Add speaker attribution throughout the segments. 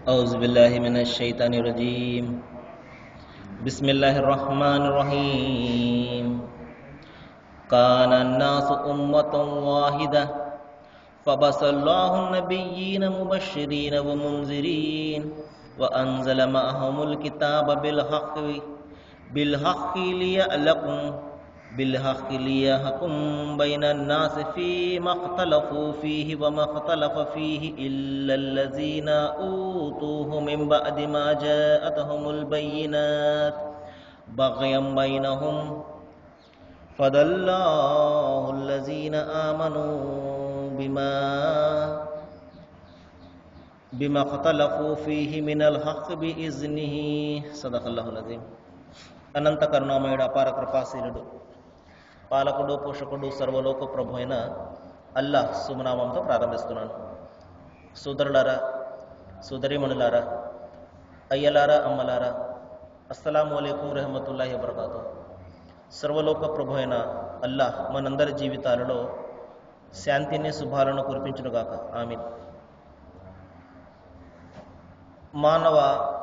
Speaker 1: أعوذ بالله من الشيطان الرجيم بسم الله الرحمن الرحيم كان الناس أمة واحدة فبس الله النبيين مبشرين ومنذرين وأنزل معهم الكتاب بالحق بالحق ليعلكم بالحق ليحكم بين الناس فيما اختلفوا فيه وما اختلف فيه إلا الذين أوتوه من بعد ما جاءتهم البينات بغيا بينهم فدى الله الذين آمنوا بما بما اختلفوا فيه من الحق بإذنه صدق الله العظيم అనంత కరుణామయుడు అపార కృపాశీలుడు పాలకుడు పోషకుడు సర్వలోక ప్రభు అయిన అల్లాహ్ సుమనామంతో ప్రారంభిస్తున్నాను సోదరులారా సోదరిమణులారా అయ్యలారా అమ్మలారా అస్సలాము అలైకుం రహమతుల్లాహి వబర్కాతు సర్వలోక ప్రభు అయిన అల్లాహ్ మనందరి జీవితాలలో శాంతిని శుభాలను కురిపించునుగాక ఆమీన్ మానవ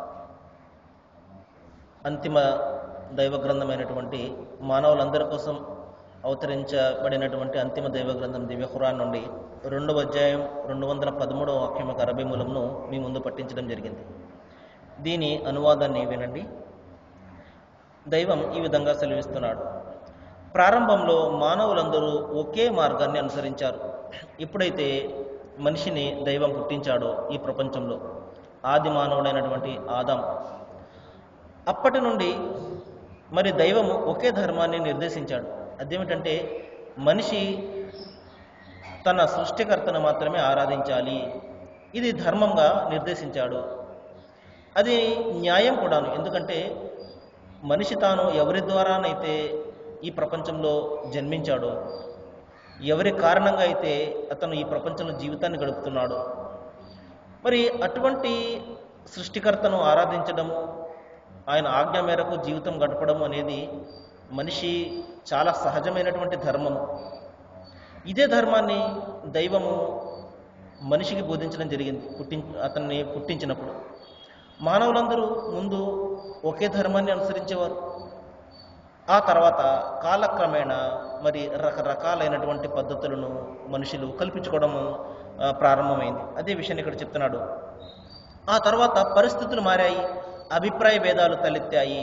Speaker 1: అంతిమ దైవ గ్రంథమైనటువంటి మానవులందరి కోసం అవతరించబడినటువంటి అంతిమ దైవ గ్రంథం దివ్య ఖురాన్ నుండి రెండవ అధ్యాయం రెండు వందల పదమూడవ వాక్యం యొక్క అరబీ మూలంను మీ ముందు పట్టించడం జరిగింది దీని అనువాదాన్ని వినండి దైవం ఈ విధంగా సెలవిస్తున్నాడు ప్రారంభంలో మానవులందరూ ఒకే మార్గాన్ని అనుసరించారు ఎప్పుడైతే మనిషిని దైవం పుట్టించాడో ఈ ప్రపంచంలో ఆది మానవుడైనటువంటి ఆదాం అప్పటి నుండి మరి దైవము ఒకే ధర్మాన్ని నిర్దేశించాడు అదేమిటంటే మనిషి తన సృష్టికర్తను మాత్రమే ఆరాధించాలి ఇది ధర్మంగా నిర్దేశించాడు అది న్యాయం కూడాను ఎందుకంటే మనిషి తాను ఎవరి ద్వారానైతే ఈ ప్రపంచంలో జన్మించాడో ఎవరి కారణంగా అయితే అతను ఈ ప్రపంచంలో జీవితాన్ని గడుపుతున్నాడో మరి అటువంటి సృష్టికర్తను ఆరాధించడము ఆయన ఆజ్ఞ మేరకు జీవితం గడపడం అనేది మనిషి చాలా సహజమైనటువంటి ధర్మము ఇదే ధర్మాన్ని దైవము మనిషికి బోధించడం జరిగింది పుట్టి అతన్ని పుట్టించినప్పుడు మానవులందరూ ముందు ఒకే ధర్మాన్ని అనుసరించేవారు ఆ తర్వాత కాలక్రమేణా మరి రకరకాలైనటువంటి పద్ధతులను మనుషులు కల్పించుకోవడం ప్రారంభమైంది అదే విషయాన్ని ఇక్కడ చెప్తున్నాడు ఆ తర్వాత పరిస్థితులు మారాయి అభిప్రాయ భేదాలు తలెత్తాయి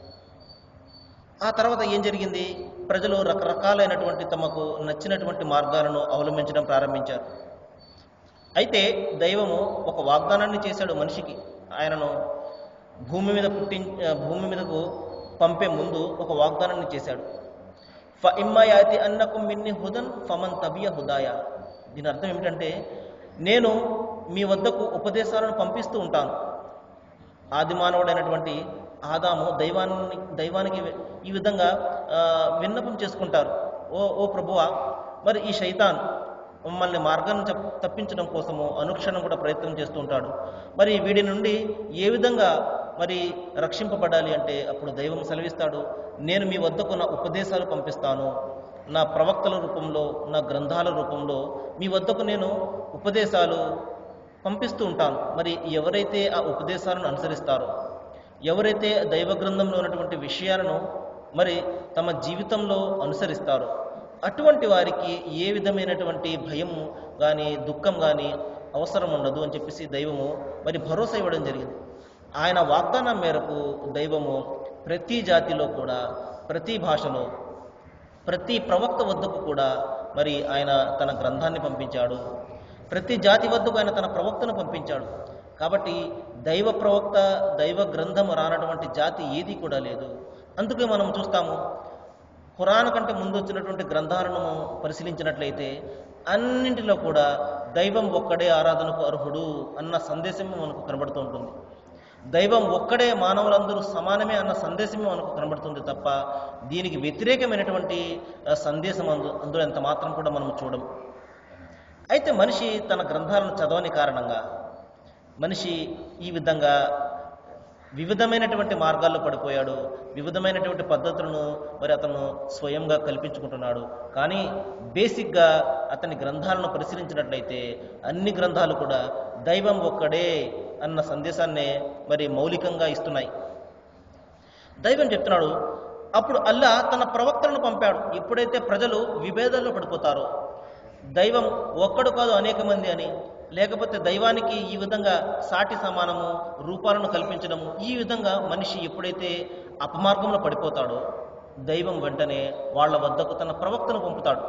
Speaker 1: ఆ తర్వాత ఏం జరిగింది ప్రజలు రకరకాలైనటువంటి తమకు నచ్చినటువంటి మార్గాలను అవలంబించడం ప్రారంభించారు అయితే దైవము ఒక వాగ్దానాన్ని చేశాడు మనిషికి ఆయనను భూమి మీద పుట్టి భూమి మీదకు పంపే ముందు ఒక వాగ్దానాన్ని చేశాడు ఫ ఇమ్మాయాతి అన్నకు మిన్ని హుదన్ ఫమన్ తబియ హుదాయ దీని అర్థం ఏమిటంటే నేను మీ వద్దకు ఉపదేశాలను పంపిస్తూ ఉంటాను ఆది మానవుడైనటువంటి ఆదాము దైవాన్ని దైవానికి ఈ విధంగా విన్నపం చేసుకుంటారు ఓ ఓ ప్రభువా మరి ఈ శైతాన్ మమ్మల్ని మార్గాన్ని తప్పించడం కోసము అనుక్షణం కూడా ప్రయత్నం చేస్తూ ఉంటాడు మరి వీడి నుండి ఏ విధంగా మరి రక్షింపబడాలి అంటే అప్పుడు దైవం సెలవిస్తాడు నేను మీ వద్దకు నా ఉపదేశాలు పంపిస్తాను నా ప్రవక్తల రూపంలో నా గ్రంథాల రూపంలో మీ వద్దకు నేను ఉపదేశాలు పంపిస్తూ ఉంటాను మరి ఎవరైతే ఆ ఉపదేశాలను అనుసరిస్తారో ఎవరైతే దైవ గ్రంథంలో ఉన్నటువంటి విషయాలను మరి తమ జీవితంలో అనుసరిస్తారో అటువంటి వారికి ఏ విధమైనటువంటి భయం కానీ దుఃఖం కానీ అవసరం ఉండదు అని చెప్పేసి దైవము మరి భరోసా ఇవ్వడం జరిగింది ఆయన వాగ్దానం మేరకు దైవము ప్రతి జాతిలో కూడా ప్రతి భాషలో ప్రతి ప్రవక్త వద్దకు కూడా మరి ఆయన తన గ్రంథాన్ని పంపించాడు ప్రతి జాతి వద్దకు ఆయన తన ప్రవక్తను పంపించాడు కాబట్టి దైవ ప్రవక్త దైవ గ్రంథం రానటువంటి జాతి ఏది కూడా లేదు అందుకే మనం చూస్తాము ఖురాన్ కంటే ముందు వచ్చినటువంటి గ్రంథాలను పరిశీలించినట్లయితే అన్నింటిలో కూడా దైవం ఒక్కడే ఆరాధనకు అర్హుడు అన్న సందేశం మనకు కనబడుతూ ఉంటుంది దైవం ఒక్కడే మానవులందరూ సమానమే అన్న సందేశమే మనకు కనబడుతుంది తప్ప దీనికి వ్యతిరేకమైనటువంటి సందేశం అందు అందులో ఎంత మాత్రం కూడా మనం చూడం అయితే మనిషి తన గ్రంథాలను చదవని కారణంగా మనిషి ఈ విధంగా వివిధమైనటువంటి మార్గాల్లో పడిపోయాడు వివిధమైనటువంటి పద్ధతులను మరి అతను స్వయంగా కల్పించుకుంటున్నాడు కానీ బేసిక్గా అతని గ్రంథాలను పరిశీలించినట్లయితే అన్ని గ్రంథాలు కూడా దైవం ఒక్కడే అన్న సందేశాన్నే మరి మౌలికంగా ఇస్తున్నాయి దైవం చెప్తున్నాడు అప్పుడు అల్లా తన ప్రవక్తలను పంపాడు ఎప్పుడైతే ప్రజలు విభేదాల్లో పడిపోతారో దైవం ఒక్కడు కాదు అనేక మంది అని లేకపోతే దైవానికి ఈ విధంగా సాటి సమానము రూపాలను కల్పించడము ఈ విధంగా మనిషి ఎప్పుడైతే అపమార్గంలో పడిపోతాడో దైవం వెంటనే వాళ్ళ వద్దకు తన ప్రవక్తను పంపుతాడు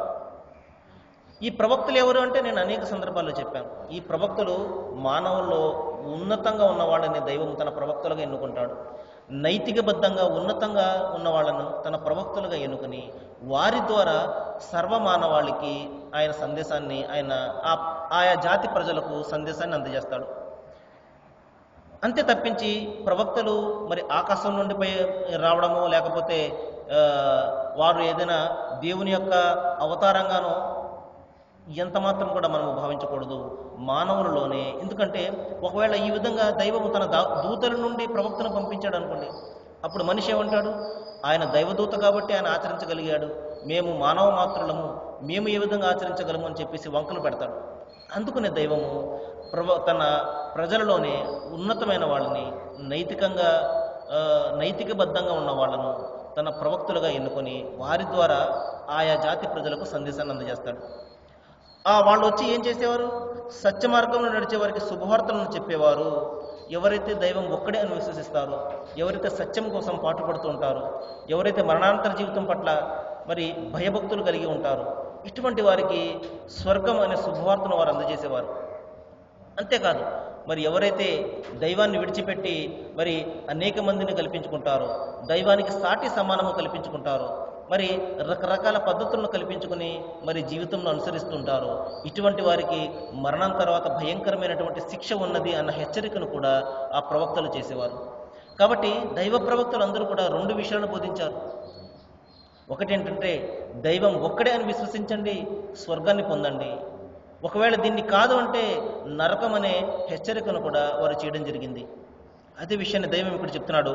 Speaker 1: ఈ ప్రవక్తలు ఎవరు అంటే నేను అనేక సందర్భాల్లో చెప్పాను ఈ ప్రవక్తలు మానవుల్లో ఉన్నతంగా ఉన్న వాళ్ళని దైవం తన ప్రవక్తలుగా ఎన్నుకుంటాడు నైతికబద్ధంగా ఉన్నతంగా ఉన్న వాళ్ళను తన ప్రవక్తలుగా ఎన్నుకొని వారి ద్వారా సర్వమానవాళికి ఆయన సందేశాన్ని ఆయన ఆ ఆయా జాతి ప్రజలకు సందేశాన్ని అందజేస్తాడు అంతే తప్పించి ప్రవక్తలు మరి ఆకాశం నుండి పై రావడమో లేకపోతే ఆ, వారు ఏదైనా దేవుని యొక్క అవతారంగానో ఎంత మాత్రం కూడా మనము భావించకూడదు మానవులలోనే ఎందుకంటే ఒకవేళ ఈ విధంగా దైవము తన దా- దూతల నుండి ప్రవక్తను పంపించాడు అనుకోండి అప్పుడు మనిషి ఏమంటాడు ఆయన దైవదూత కాబట్టి ఆయన ఆచరించగలిగాడు మేము మానవ మాత్రులము మేము ఏ విధంగా ఆచరించగలము అని చెప్పేసి వంకలు పెడతాడు అందుకునే దైవము ప్రవ తన ప్రజలలోనే ఉన్నతమైన వాళ్ళని నైతికంగా ఆ, నైతికబద్ధంగా ఉన్న వాళ్ళను తన ప్రవక్తులుగా ఎన్నుకొని వారి ద్వారా ఆయా జాతి ప్రజలకు సందేశాన్ని అందజేస్తాడు ఆ వాళ్ళు వచ్చి ఏం చేసేవారు సత్య మార్గంలో నడిచే వారికి శుభవార్తలను చెప్పేవారు ఎవరైతే దైవం ఒక్కడే అని విశ్వసిస్తారో ఎవరైతే సత్యం కోసం పాటుపడుతూ ఉంటారో ఎవరైతే మరణాంతర జీవితం పట్ల మరి భయభక్తులు కలిగి ఉంటారో ఇటువంటి వారికి స్వర్గం అనే శుభవార్తను వారు అందజేసేవారు అంతేకాదు మరి ఎవరైతే దైవాన్ని విడిచిపెట్టి మరి అనేక మందిని కల్పించుకుంటారో దైవానికి సాటి సమానము కల్పించుకుంటారో మరి రకరకాల పద్ధతులను కల్పించుకుని మరి జీవితంలో అనుసరిస్తుంటారో ఇటువంటి వారికి మరణం తర్వాత భయంకరమైనటువంటి శిక్ష ఉన్నది అన్న హెచ్చరికను కూడా ఆ ప్రవక్తలు చేసేవారు కాబట్టి దైవ ప్రవక్తలు అందరూ కూడా రెండు విషయాలను బోధించారు ఒకటి ఏంటంటే దైవం ఒక్కడే అని విశ్వసించండి స్వర్గాన్ని పొందండి ఒకవేళ దీన్ని కాదు అంటే నరకం అనే హెచ్చరికను కూడా వారు చేయడం జరిగింది అదే విషయాన్ని దైవం ఇక్కడ చెప్తున్నాడు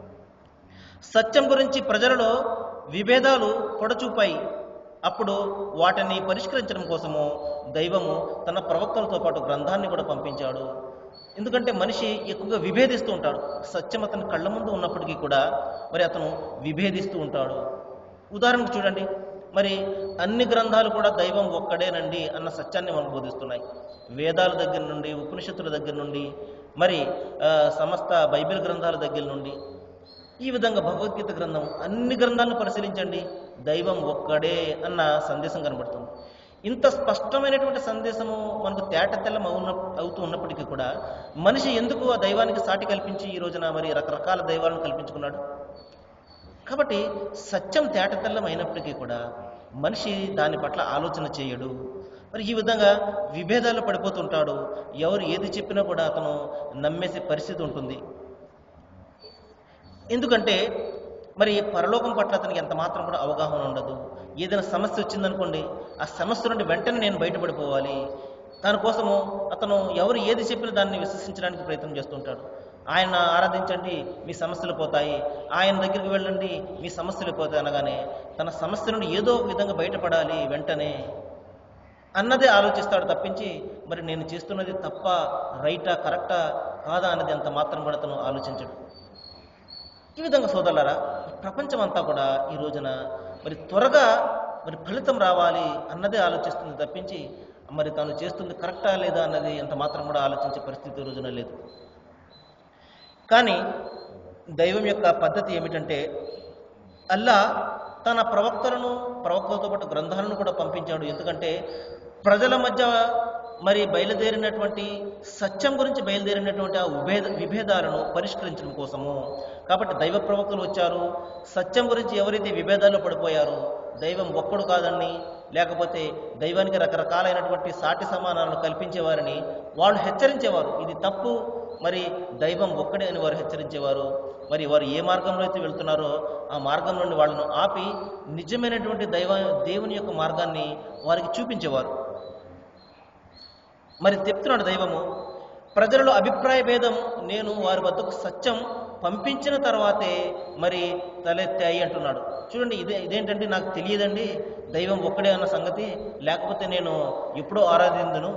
Speaker 1: సత్యం గురించి ప్రజలలో విభేదాలు పొడచూపాయి అప్పుడు వాటిని పరిష్కరించడం కోసము దైవము తన ప్రవక్తలతో పాటు గ్రంథాన్ని కూడా పంపించాడు ఎందుకంటే మనిషి ఎక్కువగా విభేదిస్తూ ఉంటాడు సత్యం అతని కళ్ళ ముందు ఉన్నప్పటికీ కూడా మరి అతను విభేదిస్తూ ఉంటాడు ఉదాహరణకు చూడండి మరి అన్ని గ్రంథాలు కూడా దైవం ఒక్కడేనండి అన్న సత్యాన్ని మనకు బోధిస్తున్నాయి వేదాల దగ్గర నుండి ఉపనిషత్తుల దగ్గర నుండి మరి ఆ, సమస్త బైబిల్ గ్రంథాల దగ్గర నుండి ఈ విధంగా భగవద్గీత గ్రంథం అన్ని గ్రంథాలను పరిశీలించండి దైవం ఒక్కడే అన్న సందేశం కనబడుతుంది ఇంత స్పష్టమైనటువంటి సందేశము మనకు తేట తెల్లం అవున అవుతూ ఉన్నప్పటికీ కూడా మనిషి ఎందుకు ఆ దైవానికి సాటి కల్పించి ఈ రోజున మరి రకరకాల దైవాలను కల్పించుకున్నాడు కాబట్టి సత్యం తేట తెల్లం అయినప్పటికీ కూడా మనిషి దాని పట్ల ఆలోచన చేయడు మరి ఈ విధంగా విభేదాలు పడిపోతుంటాడు ఎవరు ఏది చెప్పినా కూడా అతను నమ్మేసే పరిస్థితి ఉంటుంది ఎందుకంటే మరి పరలోకం పట్ల అతనికి ఎంత మాత్రం కూడా అవగాహన ఉండదు ఏదైనా సమస్య వచ్చిందనుకోండి ఆ సమస్య నుండి వెంటనే నేను బయటపడిపోవాలి దానికోసము అతను ఎవరు ఏది చెప్పినా దాన్ని విశ్వసించడానికి ప్రయత్నం చేస్తుంటాడు ఆయన ఆరాధించండి మీ సమస్యలు పోతాయి ఆయన దగ్గరికి వెళ్ళండి మీ సమస్యలు పోతాయి అనగానే తన సమస్య నుండి ఏదో ఒక విధంగా బయటపడాలి వెంటనే అన్నదే ఆలోచిస్తాడు తప్పించి మరి నేను చేస్తున్నది తప్ప రైటా కరెక్టా కాదా అన్నది అంత మాత్రం కూడా అతను ఆలోచించడు ఈ విధంగా సోదరులారా ఈ ప్రపంచం అంతా కూడా ఈ రోజున మరి త్వరగా మరి ఫలితం రావాలి అన్నదే ఆలోచిస్తుంది తప్పించి మరి తాను చేస్తుంది కరెక్టా లేదా అన్నది ఎంత మాత్రం కూడా ఆలోచించే పరిస్థితి ఈ రోజున లేదు కానీ దైవం యొక్క పద్ధతి ఏమిటంటే అల్లా తన ప్రవక్తలను ప్రవక్తలతో పాటు గ్రంథాలను కూడా పంపించాడు ఎందుకంటే ప్రజల మధ్య మరి బయలుదేరినటువంటి సత్యం గురించి బయలుదేరినటువంటి ఆ విభేద విభేదాలను పరిష్కరించడం కోసము కాబట్టి దైవ ప్రవక్తలు వచ్చారు సత్యం గురించి ఎవరైతే విభేదాల్లో పడిపోయారో దైవం ఒక్కడు కాదని లేకపోతే దైవానికి రకరకాలైనటువంటి సాటి సమానాలను కల్పించేవారని వాళ్ళు హెచ్చరించేవారు ఇది తప్పు మరి దైవం ఒక్కడే అని వారు హెచ్చరించేవారు మరి వారు ఏ మార్గంలో అయితే వెళ్తున్నారో ఆ మార్గం నుండి వాళ్ళను ఆపి నిజమైనటువంటి దైవ దేవుని యొక్క మార్గాన్ని వారికి చూపించేవారు మరి చెప్తున్నాడు దైవము ప్రజలలో అభిప్రాయ భేదం నేను వారి వద్దకు సత్యం పంపించిన తర్వాతే మరి తలెత్తాయి అంటున్నాడు చూడండి ఇదే ఇదేంటంటే నాకు తెలియదండి దైవం ఒక్కడే అన్న సంగతి లేకపోతే నేను ఎప్పుడో ఆరాధిందును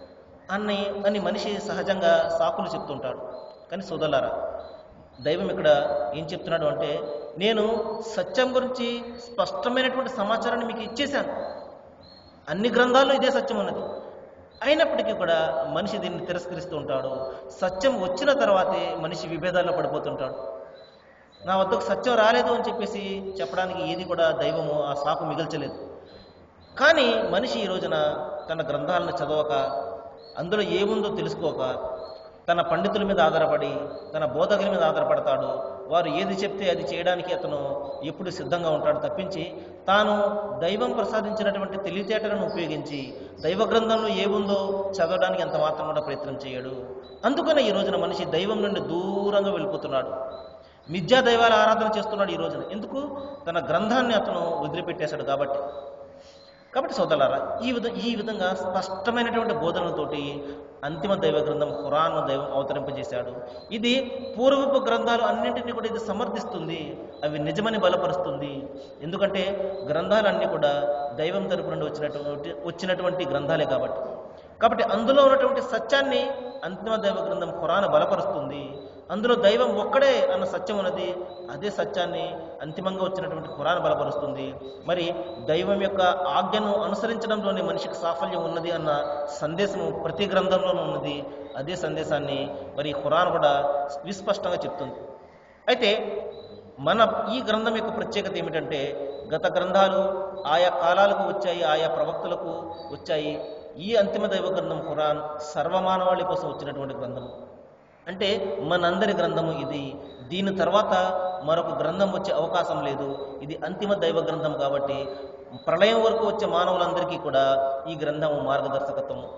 Speaker 1: అని అని మనిషి సహజంగా సాకులు చెప్తుంటాడు కానీ సోదరులారా దైవం ఇక్కడ ఏం చెప్తున్నాడు అంటే నేను సత్యం గురించి స్పష్టమైనటువంటి సమాచారాన్ని మీకు ఇచ్చేశాను అన్ని గ్రంథాల్లో ఇదే సత్యం ఉన్నది అయినప్పటికీ కూడా మనిషి దీన్ని తిరస్కరిస్తూ ఉంటాడు సత్యం వచ్చిన తర్వాతే మనిషి విభేదాల్లో పడిపోతుంటాడు నా వద్దకు సత్యం రాలేదు అని చెప్పేసి చెప్పడానికి ఏది కూడా దైవము ఆ సాకు మిగల్చలేదు కానీ మనిషి ఈ రోజున తన గ్రంథాలను చదవక అందులో ఏముందో తెలుసుకోక తన పండితుల మీద ఆధారపడి తన బోధకుల మీద ఆధారపడతాడు వారు ఏది చెప్తే అది చేయడానికి అతను ఎప్పుడు సిద్ధంగా ఉంటాడు తప్పించి తాను దైవం ప్రసాదించినటువంటి తెలివితేటలను ఉపయోగించి దైవ గ్రంథంలో ఏముందో చదవడానికి ఎంత మాత్రం కూడా ప్రయత్నం చేయడు అందుకనే ఈ రోజున మనిషి దైవం నుండి దూరంగా వెళ్ళిపోతున్నాడు మిథ్యా దైవాల ఆరాధన చేస్తున్నాడు ఈ రోజున ఎందుకు తన గ్రంథాన్ని అతను వదిలిపెట్టేశాడు కాబట్టి కాబట్టి సోదరులారా ఈ విధ ఈ విధంగా స్పష్టమైనటువంటి బోధనలతోటి అంతిమ దైవ గ్రంథం ఖురాన్ను దైవం అవతరింపజేశాడు ఇది పూర్వపు గ్రంథాలు అన్నింటినీ కూడా ఇది సమర్థిస్తుంది అవి నిజమని బలపరుస్తుంది ఎందుకంటే గ్రంథాలన్నీ కూడా దైవం తరపు నుండి వచ్చినటువంటి వచ్చినటువంటి గ్రంథాలే కాబట్టి కాబట్టి అందులో ఉన్నటువంటి సత్యాన్ని అంతిమ దైవ గ్రంథం ఖురాన్ బలపరుస్తుంది అందులో దైవం ఒక్కడే అన్న సత్యం ఉన్నది అదే సత్యాన్ని అంతిమంగా వచ్చినటువంటి ఖురాన్ బలపరుస్తుంది మరి దైవం యొక్క ఆజ్ఞను అనుసరించడంలోనే మనిషికి సాఫల్యం ఉన్నది అన్న సందేశం ప్రతి గ్రంథంలోనూ ఉన్నది అదే సందేశాన్ని మరి ఖురాన్ కూడా విస్పష్టంగా చెప్తుంది అయితే మన ఈ గ్రంథం యొక్క ప్రత్యేకత ఏమిటంటే గత గ్రంథాలు ఆయా కాలాలకు వచ్చాయి ఆయా ప్రవక్తలకు వచ్చాయి ఈ అంతిమ దైవ గ్రంథం ఖురాన్ సర్వమానవాళి కోసం వచ్చినటువంటి గ్రంథం అంటే మనందరి గ్రంథము ఇది దీని తర్వాత మరొక గ్రంథం వచ్చే అవకాశం లేదు ఇది అంతిమ దైవ గ్రంథం కాబట్టి ప్రళయం వరకు వచ్చే మానవులందరికీ కూడా ఈ గ్రంథము మార్గదర్శకత్వము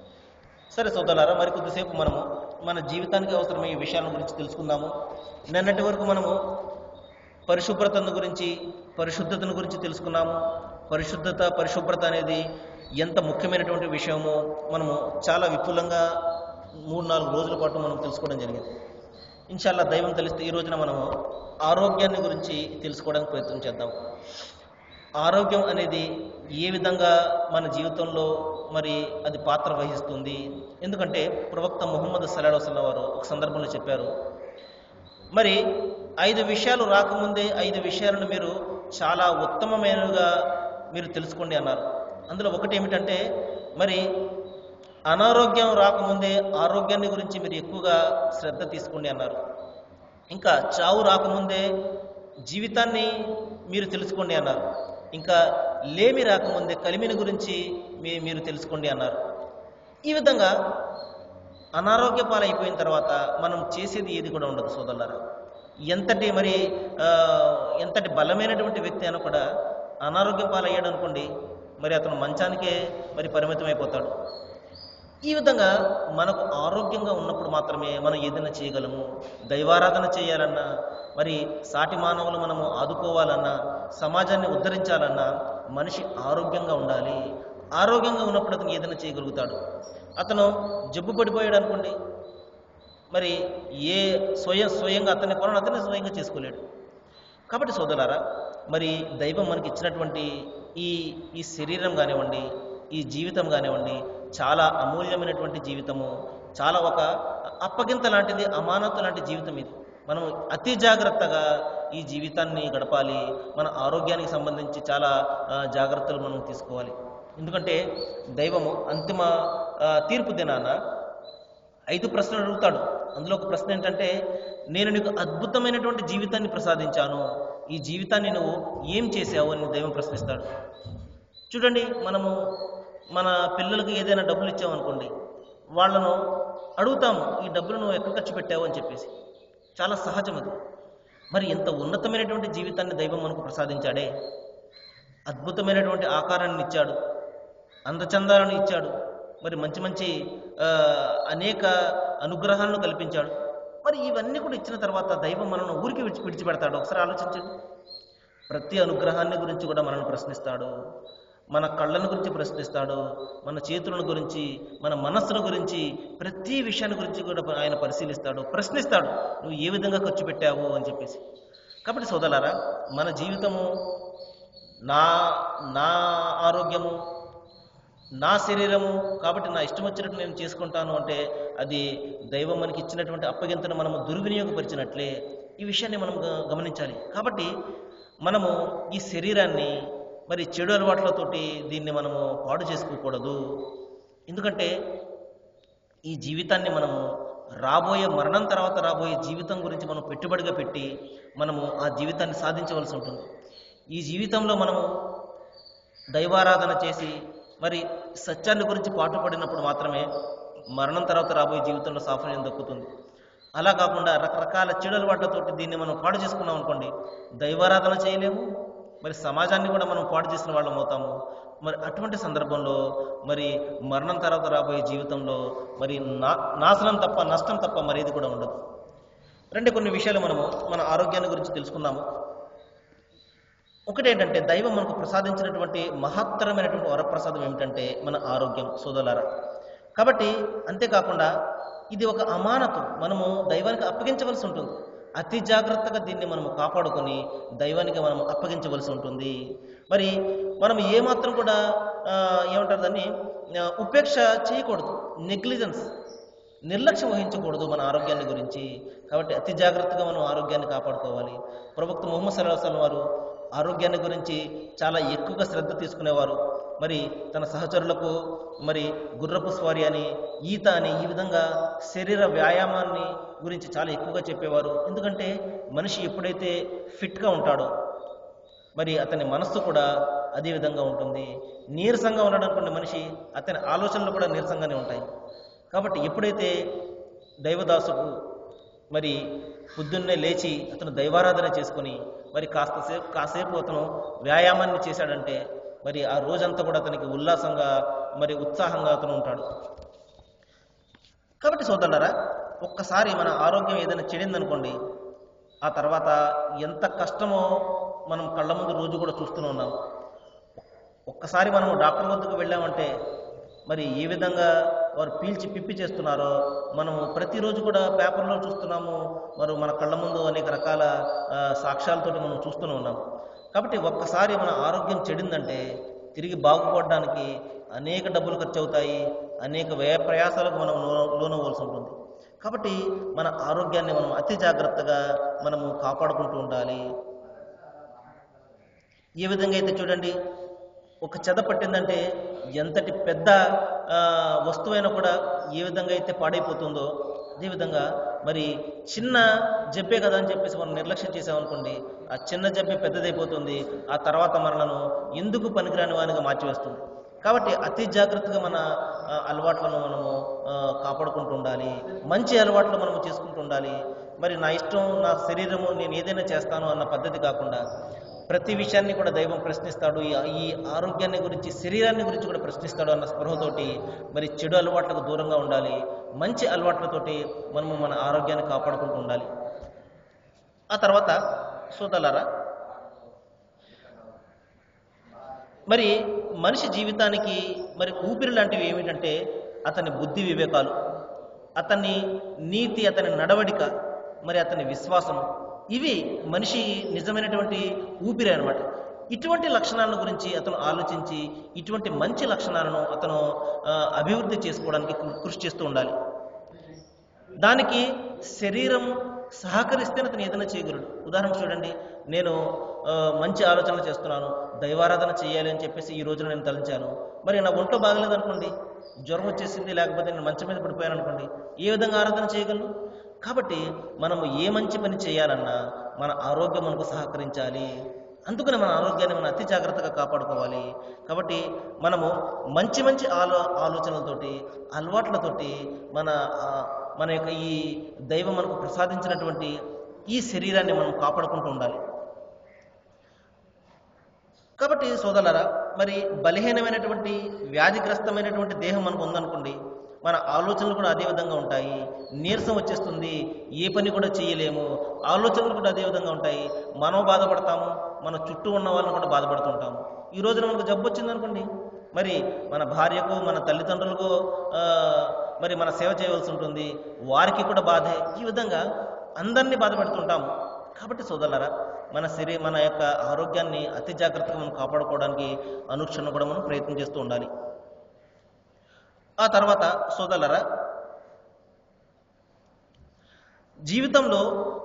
Speaker 1: సరే సోదరులారా మరి కొద్దిసేపు మనము మన జీవితానికి అవసరమయ్యే విషయాల గురించి తెలుసుకుందాము నిన్నటి వరకు మనము పరిశుభ్రతను గురించి పరిశుద్ధతను గురించి తెలుసుకున్నాము పరిశుద్ధత పరిశుభ్రత అనేది ఎంత ముఖ్యమైనటువంటి విషయమో మనము చాలా విపులంగా మూడు నాలుగు రోజుల పాటు మనం తెలుసుకోవడం జరిగింది ఇన్షాల్లా దైవం తెలిస్తే ఈ రోజున మనము ఆరోగ్యాన్ని గురించి తెలుసుకోవడానికి ప్రయత్నం చేద్దాం ఆరోగ్యం అనేది ఏ విధంగా మన జీవితంలో మరి అది పాత్ర వహిస్తుంది ఎందుకంటే ప్రవక్త ముహమ్మద్ సల్లాహు వసల్లం వారు ఒక సందర్భంలో చెప్పారు మరి ఐదు విషయాలు రాకముందే ఐదు విషయాలను మీరు చాలా ఉత్తమమైనవిగా మీరు తెలుసుకోండి అన్నారు అందులో ఒకటి ఏమిటంటే మరి అనారోగ్యం రాకముందే ఆరోగ్యాన్ని గురించి మీరు ఎక్కువగా శ్రద్ధ తీసుకోండి అన్నారు ఇంకా చావు రాకముందే జీవితాన్ని మీరు తెలుసుకోండి అన్నారు ఇంకా లేమి రాకముందే కలిమిని గురించి మీ మీరు తెలుసుకోండి అన్నారు ఈ విధంగా అనారోగ్య పాలైపోయిన తర్వాత మనం చేసేది ఏది కూడా ఉండదు సోదరులారా ఎంతటి మరి ఆ, ఎంతటి బలమైనటువంటి వ్యక్తి అయినా కూడా అనారోగ్యం పాలయ్యాడు అనుకోండి మరి అతను మంచానికే మరి పరిమితం అయిపోతాడు ఈ విధంగా మనకు ఆరోగ్యంగా ఉన్నప్పుడు మాత్రమే మనం ఏదైనా చేయగలము దైవారాధన చేయాలన్నా మరి సాటి మానవులు మనము ఆదుకోవాలన్నా సమాజాన్ని ఉద్ధరించాలన్నా మనిషి ఆరోగ్యంగా ఉండాలి ఆరోగ్యంగా ఉన్నప్పుడు అతను ఏదైనా చేయగలుగుతాడు అతను జబ్బు పడిపోయాడు అనుకోండి మరి ఏ స్వయం స్వయంగా అతని పనులు అతనే స్వయంగా చేసుకోలేడు కాబట్టి సోదరులారా మరి దైవం మనకి ఇచ్చినటువంటి ఈ ఈ శరీరం కానివ్వండి ఈ జీవితం కానివ్వండి చాలా అమూల్యమైనటువంటి జీవితము చాలా ఒక అప్పగింత లాంటిది అమానత లాంటి జీవితం ఇది మనం అతి జాగ్రత్తగా ఈ జీవితాన్ని గడపాలి మన ఆరోగ్యానికి సంబంధించి చాలా ఆ, జాగ్రత్తలు మనం తీసుకోవాలి ఎందుకంటే దైవము అంతిమ ఆ, తీర్పు దినాన ఐదు ప్రశ్నలు అడుగుతాడు అందులో ఒక ప్రశ్న ఏంటంటే నేను నీకు అద్భుతమైనటువంటి జీవితాన్ని ప్రసాదించాను ఈ జీవితాన్ని నువ్వు ఏం చేసావు అని దైవం ప్రశ్నిస్తాడు చూడండి మనము మన పిల్లలకి ఏదైనా డబ్బులు ఇచ్చామనుకోండి వాళ్ళను అడుగుతాము ఈ డబ్బులు నువ్వు ఎక్కడ ఖర్చు పెట్టావు అని చెప్పేసి చాలా సహజం అది మరి ఎంత ఉన్నతమైనటువంటి జీవితాన్ని దైవం మనకు ప్రసాదించాడే అద్భుతమైనటువంటి ఆకారాన్ని ఇచ్చాడు అందచందాలను ఇచ్చాడు మరి మంచి మంచి ఆ, అనేక అనుగ్రహాలను కల్పించాడు మరి ఇవన్నీ కూడా ఇచ్చిన తర్వాత దైవం మనల్ని ఊరికి విడిచి విడిచిపెడతాడు ఒకసారి ఆలోచించండి ప్రతి అనుగ్రహాన్ని గురించి కూడా మనల్ని ప్రశ్నిస్తాడు మన కళ్ళను గురించి ప్రశ్నిస్తాడు మన చేతులను గురించి మన మనస్సును గురించి ప్రతి విషయాన్ని గురించి కూడా ఆయన పరిశీలిస్తాడు ప్రశ్నిస్తాడు నువ్వు ఏ విధంగా ఖర్చు పెట్టావు అని చెప్పేసి కాబట్టి సోదరులారా మన జీవితము నా నా ఆరోగ్యము నా శరీరము కాబట్టి నా ఇష్టం వచ్చినట్టు నేను చేసుకుంటాను అంటే అది దైవం మనకి ఇచ్చినటువంటి అప్పగింతను మనము దుర్వినియోగపరిచినట్లే ఈ విషయాన్ని మనం గ- గమనించాలి కాబట్టి మనము ఈ శరీరాన్ని మరి చెడు అలవాట్లతోటి దీన్ని మనము పాడు చేసుకోకూడదు ఎందుకంటే ఈ జీవితాన్ని మనము రాబోయే మరణం తర్వాత రాబోయే జీవితం గురించి మనం పెట్టుబడిగా పెట్టి మనము ఆ జీవితాన్ని సాధించవలసి ఉంటుంది ఈ జీవితంలో మనము దైవారాధన చేసి మరి సత్యాన్ని గురించి పాటుపడినప్పుడు మాత్రమే మరణం తర్వాత రాబోయే జీవితంలో సాఫల్యం దక్కుతుంది అలా కాకుండా రకరకాల చెడు అలవాట్లతోటి దీన్ని మనం పాడు చేసుకున్నాం అనుకోండి దైవారాధన చేయలేము మరి సమాజాన్ని కూడా మనం పాడు చేసిన వాళ్ళం అవుతాము మరి అటువంటి సందర్భంలో మరి మరణం తర్వాత రాబోయే జీవితంలో మరి నా నాశనం తప్ప నష్టం తప్ప మరేది కూడా ఉండదు రండి కొన్ని విషయాలు మనము మన ఆరోగ్యాన్ని గురించి తెలుసుకుందాము ఒకటేంటంటే దైవం మనకు ప్రసాదించినటువంటి మహత్తరమైనటువంటి వరప్రసాదం ఏమిటంటే మన ఆరోగ్యం సోదరులారా కాబట్టి అంతేకాకుండా ఇది ఒక అమానతం మనము దైవానికి అప్పగించవలసి ఉంటుంది అతి జాగ్రత్తగా దీన్ని మనము కాపాడుకొని దైవానికి మనం అప్పగించవలసి ఉంటుంది మరి మనం ఏమాత్రం కూడా ఆ, ఏమంటారు దాన్ని ఆ, ఉపేక్ష చేయకూడదు నెగ్లిజెన్స్ నిర్లక్ష్యం వహించకూడదు మన ఆరోగ్యాన్ని గురించి కాబట్టి అతి జాగ్రత్తగా మనం ఆరోగ్యాన్ని కాపాడుకోవాలి ప్రవక్త ముహమ్మద్ సల్లాహ్ వసల్లం వారు ఆరోగ్యాన్ని గురించి చాలా ఎక్కువగా శ్రద్ధ తీసుకునేవారు మరి తన సహచరులకు మరి గుర్రపు స్వారీ అని ఈత అని ఈ విధంగా శరీర వ్యాయామాన్ని గురించి చాలా ఎక్కువగా చెప్పేవారు ఎందుకంటే మనిషి ఎప్పుడైతే ఫిట్గా ఉంటాడో మరి అతని మనస్సు కూడా అదే విధంగా ఉంటుంది నీరసంగా ఉన్నాడు అనుకున్న మనిషి అతని ఆలోచనలు కూడా నీరసంగానే ఉంటాయి కాబట్టి ఎప్పుడైతే దైవదాసుడు మరి పొద్దున్నే లేచి అతను దైవారాధన చేసుకుని మరి కాస్త సేపు కాసేపు అతను వ్యాయామాన్ని చేశాడంటే మరి ఆ రోజంతా కూడా అతనికి ఉల్లాసంగా మరి ఉత్సాహంగా అతను ఉంటాడు కాబట్టి సోదరులారా ఒక్కసారి మన ఆరోగ్యం ఏదైనా చెడిందనుకోండి ఆ తర్వాత ఎంత కష్టమో మనం కళ్ళ ముందు రోజు కూడా చూస్తూనే ఉన్నాం ఒక్కసారి మనము డాక్టర్ వద్దకు వెళ్ళామంటే మరి ఏ విధంగా వారు పీల్చి పిప్పి చేస్తున్నారో మనము ప్రతిరోజు కూడా పేపర్లో చూస్తున్నాము మరి మన కళ్ళ ముందు అనేక రకాల ఆ, సాక్ష్యాలతోటి మనం చూస్తూనే ఉన్నాం కాబట్టి ఒక్కసారి మన ఆరోగ్యం చెడిందంటే తిరిగి బాగుపడడానికి అనేక డబ్బులు ఖర్చు అవుతాయి అనేక వ్యయ ప్రయాసాలకు మనం లో- లోనవ్వాల్సి ఉంటుంది కాబట్టి మన ఆరోగ్యాన్ని మనం అతి జాగ్రత్తగా మనము కాపాడుకుంటూ ఉండాలి ఏ విధంగా అయితే చూడండి ఒక చెద పట్టిందంటే ఎంతటి పెద్ద ఆ, వస్తువైనా కూడా ఏ విధంగా అయితే పాడైపోతుందో అదేవిధంగా మరి చిన్న జబ్బే కదా అని చెప్పేసి మనం నిర్లక్ష్యం చేసామనుకోండి ఆ చిన్న జబ్బే పెద్దదైపోతుంది ఆ తర్వాత మనలను ఎందుకు పనికిరాని వానిగా మార్చివేస్తుంది కాబట్టి అతి జాగ్రత్తగా మన ఆ, అలవాట్లను మనము ఆ, కాపాడుకుంటూ ఉండాలి మంచి అలవాట్లు మనము చేసుకుంటూ ఉండాలి మరి నా ఇష్టం నా శరీరము నేను ఏదైనా చేస్తాను అన్న పద్ధతి కాకుండా ప్రతి విషయాన్ని కూడా దైవం ప్రశ్నిస్తాడు ఈ ఈ ఆరోగ్యాన్ని గురించి శరీరాన్ని గురించి కూడా ప్రశ్నిస్తాడు అన్న స్పృహతోటి మరి చెడు అలవాట్లకు దూరంగా ఉండాలి మంచి అలవాట్లతోటి మనము మన ఆరోగ్యాన్ని కాపాడుకుంటూ ఉండాలి ఆ తర్వాత సోదలారా మరి మనిషి జీవితానికి మరి ఊపిరి లాంటివి ఏమిటంటే అతని బుద్ధి వివేకాలు అతని నీతి అతని నడవడిక మరి అతని విశ్వాసం ఇవి మనిషి నిజమైనటువంటి ఊపిరి అన్నమాట ఇటువంటి లక్షణాలను గురించి అతను ఆలోచించి ఇటువంటి మంచి లక్షణాలను అతను ఆ, అభివృద్ధి చేసుకోవడానికి కృ- కృషి చేస్తూ ఉండాలి దానికి శరీరం సహకరిస్తే అతను ఏదైనా చేయగలడు ఉదాహరణ చూడండి నేను ఆ, మంచి ఆలోచనలు చేస్తున్నాను దైవారాధన చేయాలి అని చెప్పేసి ఈ రోజున నేను తలంచాను మరి నా ఒంట్లో బాగలేదు అనుకోండి జ్వరం వచ్చేసింది లేకపోతే నేను మంచం మీద పడిపోయాను అనుకోండి ఏ విధంగా ఆరాధన చేయగలను కాబట్టి మనము ఏ మంచి పని చేయాలన్నా మన ఆరోగ్యం మనకు సహకరించాలి అందుకని మన ఆరోగ్యాన్ని మనం అతి జాగ్రత్తగా కాపాడుకోవాలి కాబట్టి మనము మంచి మంచి ఆలో ఆలోచనలతోటి అలవాట్లతోటి మన ఆ, మన యొక్క ఈ దైవం మనకు ప్రసాదించినటువంటి ఈ శరీరాన్ని మనం కాపాడుకుంటూ ఉండాలి కాబట్టి సోదరులారా మరి బలహీనమైనటువంటి వ్యాధిగ్రస్తమైనటువంటి దేహం మనకు ఉందనుకోండి మన ఆలోచనలు కూడా అదే విధంగా ఉంటాయి నీరసం వచ్చేస్తుంది ఏ పని కూడా చేయలేము ఆలోచనలు కూడా అదే విధంగా ఉంటాయి మనం బాధపడతాము మన చుట్టూ ఉన్న వాళ్ళని కూడా బాధపడుతుంటాము ఈ రోజున మనకు జబ్బు వచ్చిందనుకోండి మరి మన భార్యకు మన తల్లిదండ్రులకు ఆ, మరి మన సేవ చేయవలసి ఉంటుంది వారికి కూడా బాధే ఈ విధంగా అందరినీ బాధపెడుతుంటాము కాబట్టి సోదరులారా మన శరీర మన యొక్క ఆరోగ్యాన్ని అతి జాగ్రత్తగా మనం కాపాడుకోవడానికి అనుక్షణం కూడా మనం ప్రయత్నం చేస్తూ ఉండాలి ఆ తర్వాత సోదరులరా జీవితంలో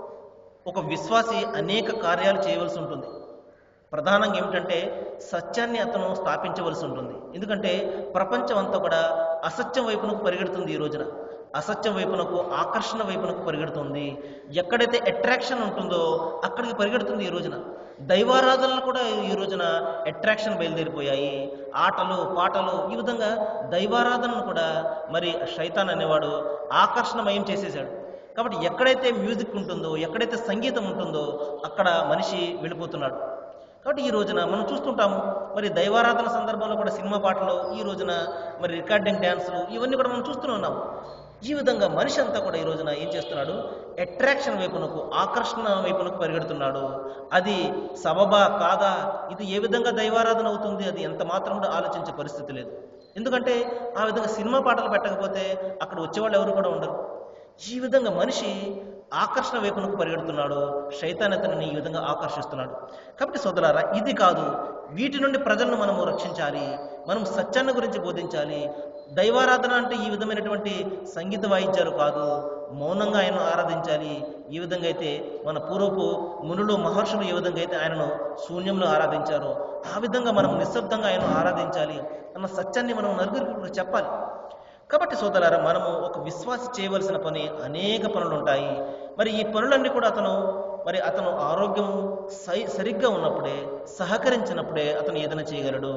Speaker 1: ఒక విశ్వాసి అనేక కార్యాలు చేయవలసి ఉంటుంది ప్రధానంగా ఏమిటంటే సత్యాన్ని అతను స్థాపించవలసి ఉంటుంది ఎందుకంటే ప్రపంచం అంతా కూడా అసత్యం వైపునకు పరిగెడుతుంది ఈ రోజున అసత్యం వైపునకు ఆకర్షణ వైపునకు పరిగెడుతుంది ఎక్కడైతే అట్రాక్షన్ ఉంటుందో అక్కడికి పరిగెడుతుంది ఈ రోజున దైవారాధనలు కూడా ఈ రోజున అట్రాక్షన్ బయలుదేరిపోయాయి ఆటలు పాటలు ఈ విధంగా దైవారాధనను కూడా మరి శైతాన్ అనేవాడు ఆకర్షణమయం చేసేసాడు కాబట్టి ఎక్కడైతే మ్యూజిక్ ఉంటుందో ఎక్కడైతే సంగీతం ఉంటుందో అక్కడ మనిషి వెళ్ళిపోతున్నాడు కాబట్టి ఈ రోజున మనం చూస్తుంటాము మరి దైవారాధన సందర్భంలో కూడా సినిమా పాటలు ఈ రోజున మరి రికార్డింగ్ డ్యాన్సులు ఇవన్నీ కూడా మనం చూస్తూనే ఉన్నాం ఈ విధంగా మనిషి అంతా కూడా ఈ రోజున ఏం చేస్తున్నాడు అట్రాక్షన్ వైపునకు ఆకర్షణ వైపునకు పరిగెడుతున్నాడు అది సబబా కాదా ఇది ఏ విధంగా దైవారాధన అవుతుంది అది ఎంత మాత్రం కూడా ఆలోచించే పరిస్థితి లేదు ఎందుకంటే ఆ విధంగా సినిమా పాటలు పెట్టకపోతే అక్కడ వచ్చేవాళ్ళు ఎవరు కూడా ఉండరు ఈ విధంగా మనిషి ఆకర్షణ వైపునకు పరిగెడుతున్నాడు శైతాన్ అతనిని ఈ విధంగా ఆకర్షిస్తున్నాడు కాబట్టి సోదరారా ఇది కాదు వీటి నుండి ప్రజలను మనము రక్షించాలి మనం సత్యాన్ని గురించి బోధించాలి దైవారాధన అంటే ఈ విధమైనటువంటి సంగీత వాయిద్యాలు కాదు మౌనంగా ఆయన ఆరాధించాలి ఈ విధంగా అయితే మన పూర్వపు మునులు మహర్షులు ఏ విధంగా అయితే ఆయనను శూన్యంలో ఆరాధించారో ఆ విధంగా మనం నిశ్శబ్దంగా ఆయనను ఆరాధించాలి అన్న సత్యాన్ని మనం నలుగురికి కూడా చెప్పాలి కాబట్టి సోదరారా మనము ఒక విశ్వాసి చేయవలసిన పని అనేక పనులు ఉంటాయి మరి ఈ పనులన్నీ కూడా అతను మరి అతను ఆరోగ్యం సై సరిగ్గా ఉన్నప్పుడే సహకరించినప్పుడే అతను ఏదైనా చేయగలడు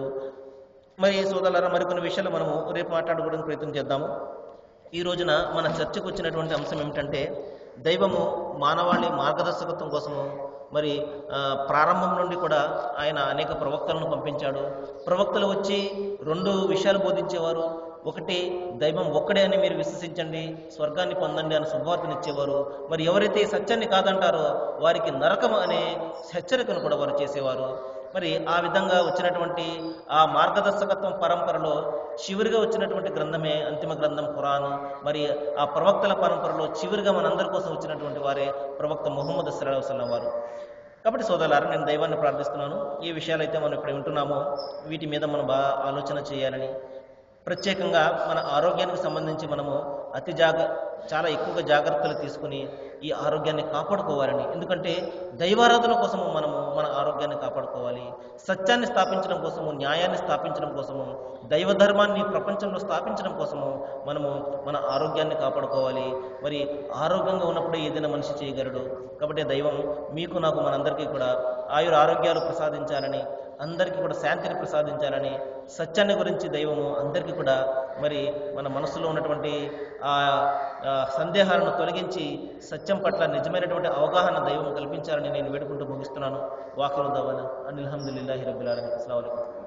Speaker 1: మరి సోదరులారా మరికొన్ని విషయాలు మనము రేపు మాట్లాడుకోవడానికి ప్రయత్నం చేద్దాము ఈ రోజున మన చర్చకు వచ్చినటువంటి అంశం ఏమిటంటే దైవము మానవాళి మార్గదర్శకత్వం కోసము మరి ఆ, ప్రారంభం నుండి కూడా ఆయన అనేక ప్రవక్తలను పంపించాడు ప్రవక్తలు వచ్చి రెండు విషయాలు బోధించేవారు ఒకటి దైవం ఒక్కడే అని మీరు విశ్వసించండి స్వర్గాన్ని పొందండి అని శుభవార్తనిచ్చేవారు మరి ఎవరైతే ఈ సత్యాన్ని కాదంటారో వారికి నరకం అనే హెచ్చరికను కూడా వారు చేసేవారు మరి ఆ విధంగా వచ్చినటువంటి ఆ మార్గదర్శకత్వం పరంపరలో చివరిగా వచ్చినటువంటి గ్రంథమే అంతిమ గ్రంథం ఖురాన్ మరి ఆ ప్రవక్తల పరంపరలో చివరిగా మనందరి కోసం వచ్చినటువంటి వారే ప్రవక్త ముహమ్మద్ సల్లాహు వసల్లం వారు కాబట్టి సోదరులారా నేను దైవాన్ని ప్రార్థిస్తున్నాను ఈ విషయాలైతే మనం ఇప్పుడు వింటున్నామో వీటి మీద మనం బాగా ఆలోచన చేయాలని ప్రత్యేకంగా మన ఆరోగ్యానికి సంబంధించి మనము అతి జాగ చాలా ఎక్కువగా జాగ్రత్తలు తీసుకుని ఈ ఆరోగ్యాన్ని కాపాడుకోవాలని ఎందుకంటే దైవారాధన కోసము మనము మన ఆరోగ్యాన్ని కాపాడుకోవాలి సత్యాన్ని స్థాపించడం కోసము న్యాయాన్ని స్థాపించడం కోసము దైవ ధర్మాన్ని ప్రపంచంలో స్థాపించడం కోసము మనము మన ఆరోగ్యాన్ని కాపాడుకోవాలి మరి ఆరోగ్యంగా ఉన్నప్పుడే ఏదైనా మనిషి చేయగలడు కాబట్టి దైవం మీకు నాకు మనందరికీ కూడా ఆయుర ఆరోగ్యాలు ప్రసాదించాలని అందరికీ కూడా శాంతిని ప్రసాదించాలని సత్యాన్ని గురించి దైవము అందరికీ కూడా మరి మన మనసులో ఉన్నటువంటి ఆ ఆ సందేహాలను తొలగించి సత్యం పట్ల నిజమైనటువంటి అవగాహన దైవం కల్పించాలని నేను వేడుకుంటూ ముగిస్తున్నాను వాకిలు దవాన అనిల్హమ్దుల్లాహి రబ్బిల్ ఆలమీన్ అస్సలాము అలైకుం